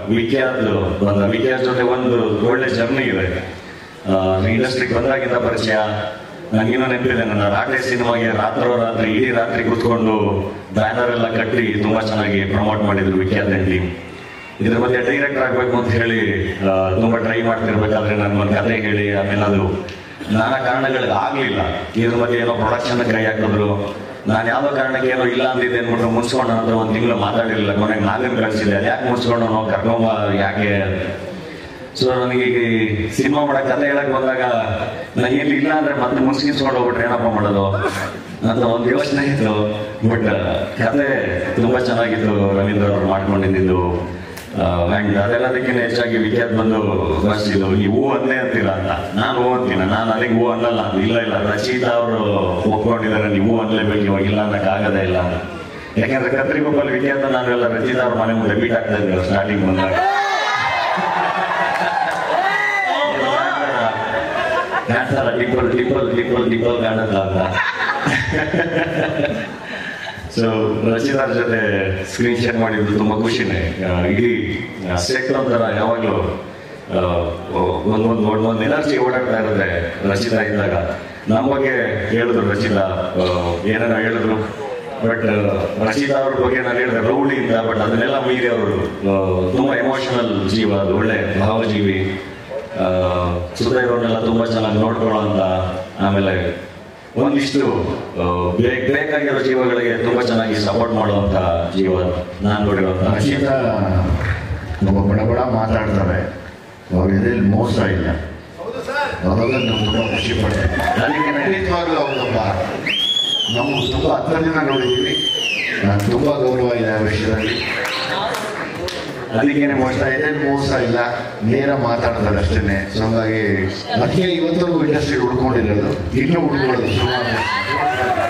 ವಿಖ್ಯಾತ್ ಬಂದ ವಿಖ್ಯಾತ್ ಜೊತೆ ಒಂದು ಒಳ್ಳೆ ಜರ್ನಿ ಇದೆ ಇಂಡಸ್ಟ್ರಿಗೆ ಬಂದಾಗಿಂದ ಪರಿಚಯ ನನಗಿನ್ನೂ ನೆನಪಿದೆ ನನ್ನ ರಾಟೆ ಸಿನಿಮಾಗೆ ರಾತ್ರೋ ರಾತ್ರಿ ಇಡೀ ರಾತ್ರಿ ಕೂತ್ಕೊಂಡು ಬ್ಯಾನರ್ ಎಲ್ಲ ಕಟ್ಟಿ ತುಂಬಾ ಚೆನ್ನಾಗಿ ಪ್ರಮೋಟ್ ಮಾಡಿದ್ರು ವಿಖ್ಯಾತ್ ಟೀಮ್ ಇದ್ರ ಮಧ್ಯೆ ಡೈರೆಕ್ಟರ್ ಆಗ್ಬೇಕು ಅಂತ ಹೇಳಿ ಆ, ತುಂಬಾ ಟ್ರೈ ಮಾಡ್ತಿರ್ಬೇಕಾದ್ರೆ ನನ್ನ ಒಂದು ಕತೆ ಹೇಳಿ ಆಮೇಲೆ ಅದು ನಾನಾ ಕಾರಣಗಳಿಗೆ ಆಗ್ಲಿಲ್ಲ ಇದ್ರ ಮಧ್ಯೆ ಏನೋ ಪ್ರೊಡಕ್ಷನ್ ಕೈ ಹಾಕಿದ್ರು ನಾನು ಯಾವ್ದೋ ಕಾರಣಕ್ಕೆ ಏನೋ ಇಲ್ಲ ಅಂದಿದ್ದೆ ಅನ್ಬಿಟ್ರೆ ಮುನ್ಸ್ಕೊಂಡು ನನ್ನ ಹತ್ರ ಒಂದು ತಿಂಗಳು ಮಾತಾಡಿರಲಿಲ್ಲ ಕೊನೆಗೆ ನಾಗನ್ ಕಳಿಸಿದೆ ಅದು ಯಾಕೆ ಮುನ್ಸ್ಕೊಂಡು ನಾವು ಕರ್ಕೊಂಬ ಯಾಕೆ ಸೊ ನನಗೆ ಈ ಸಿನಿಮಾ ಮಾಡಕ್ ಕತೆ ಹೇಳಕ್ ಬಂದಾಗ ನಾನು ಎಲ್ಲಿ ಇಲ್ಲ ಅಂದ್ರೆ ಮತ್ತೆ ಮುನ್ಸ್ಕಿಸ್ಕೊಂಡು ಹೋಗ್ಬಿಟ್ರೆ ಏನಪ್ಪ ಮಾಡೋದು ಅಂತ ಒಂದು ಯೋಚನೆ ಇತ್ತು ಬಟ್ ಕತೆ ತುಂಬಾ ಚೆನ್ನಾಗಿತ್ತು ರವೀಂದ್ರ ಅವ್ರು ಮಾಡ್ಕೊಂಡಿದ್ದು ಅಂಡ್ ಅದೆಲ್ಲದಕ್ಕಿಂತ ಹೆಚ್ಚಾಗಿ ವಿಖ್ಯಾತ್ ಬಂದು ಫಸ್ಟ್ ಇದು ನೀವು ಹೂ ಅಂದೇ ಅಂತೀರಾ ಅಂತ ನಾನು ಹೂ ಅಂತೀನ ನಾನು ಅಲ್ಲಿಗೆ ಹೂ ಅನ್ನಲ್ಲ ಅಂತ ಇಲ್ಲ ಇಲ್ಲ ರಚಿತಾ ಅವರು ಒಪ್ಕೊಂಡಿದ್ದಾರೆ ನೀವು ಹೂ ಅನ್ಲೇಬೇಕು ಇವಾಗ ಇಲ್ಲ ಅನ್ನಕ್ ಆಗದೇ ಇಲ್ಲ ಅಂತ ಯಾಕಂದ್ರೆ ಕತ್ರಿಗೊಪ್ಪಲ್ಲಿ ವಿಖ್ಯಾತ ನಾವೆಲ್ಲ ರಚಿತಾ ಅವ್ರ ಮನೆ ಮುಂದೆ ಮೀಟ್ ಆಗ್ತಾ ಇದ್ವಿ ಸ್ಟಾರ್ಟಿಂಗ್ ಬಂದಾಗ ಕಾಣ್ತಾರ ಟಿಪ್ಪಲ್ ಟಿಪ್ಪಲ್ ಟಿಪ್ಪಲ್ ಟಿಪ್ಪಲ್ ಕಾಣುತ್ತ ಅಂತ ಸೊ ರಚಿತಾರ್ ಜೊತೆ ಸ್ಕ್ರೀನ್ ಶೇರ್ ಮಾಡಿದ್ದು ತುಂಬಾ ಖುಷಿನೇ ಆ, ಇಡೀ ಸೆಟ್ ಒಂಥರ ಯಾವಾಗ್ಲೂ ಆ, ಒಂದೊಂದು ಒಂದೊಂದು ಎನರ್ಜಿ ಓಡಾಡ್ತಾ ಇರುತ್ತೆ ರಚಿತಾ ಇದ್ದಾಗ ನಮ್ಮ ಬಗ್ಗೆ ಹೇಳಿದ್ರು ರಚಿತಾ ಆ, ಏನೇನೋ ಹೇಳಿದ್ರು ಬಟ್ ರಚಿತಾ ಅವ್ರ ಬಗ್ಗೆ ನಾನು ಹೇಳಿದೆ ರೌಡಿ ಅಂತ ಬಟ್ ಅದನ್ನೆಲ್ಲ ಮೀರಿ ಅವರು ತುಂಬಾ ಎಮೋಷನಲ್ ಜೀವ ಅದು ಒಳ್ಳೆ ಭಾವಜೀವಿ ಆ, ಸುತ್ತ ಇರೋರ್ನೆಲ್ಲ ತುಂಬಾ ಚೆನ್ನಾಗಿ ನೋಡ್ಕೊಳ್ಳೋ ಅಂತ ಆಮೇಲೆ ಒಂದಿಷ್ಟು ಆ, ಬೇಕ್ ಬೇಕಾಗಿರೋ ಜೀವಗಳಿಗೆ ತುಂಬಾ ಚೆನ್ನಾಗಿ ಸಪೋರ್ಟ್ ಮಾಡುವಂತ ಜೀವ ನಾನ್ ನೋಡಿರುವಂತ ರಚಿತಾ ಒಬ್ಬ ಬಡ ಬಡ ಮಾತಾಡ್ತಾರೆ ಅವ್ರ ಎದೆಯಲ್ಲಿ ಮೋಸ ಇಲ್ಲ ಅವಾಗ ನಾವು ತುಂಬ ಖುಷಿ ಪಡ್ತೀವಿ ಅದಕ್ಕೆ ಖಂಡಿತವಾಗ್ಲೂ ಹೌದಪ್ಪ ನಾವು ತುಂಬ ಹತ್ತು ದಿನ ನೋಡಿದ್ದೀವಿ ನಾನು ತುಂಬ ಗೌರವ ಇದೆ ಆ ವಿಷಯದಲ್ಲಿ ಅದಕ್ಕೇನೆ ಮೋಸ ಮೋಸ ಎದೆಯಲ್ಲಿ ಮೋಸ ಇಲ್ಲ ನೇರ ಮಾತಾಡ್ತಾರೆ ಅಷ್ಟೇ ಸೊ ಹಂಗಾಗಿ ಅದಕ್ಕೆ ಇವತ್ತವರೆಗೂ ಇಂಡಸ್ಟ್ರಿ ಉಳ್ಕೊಂಡಿರೋದು ಇನ್ನೂ ಉಳ್ಕೊಳ್ಳೋದು ಸುಮಾರು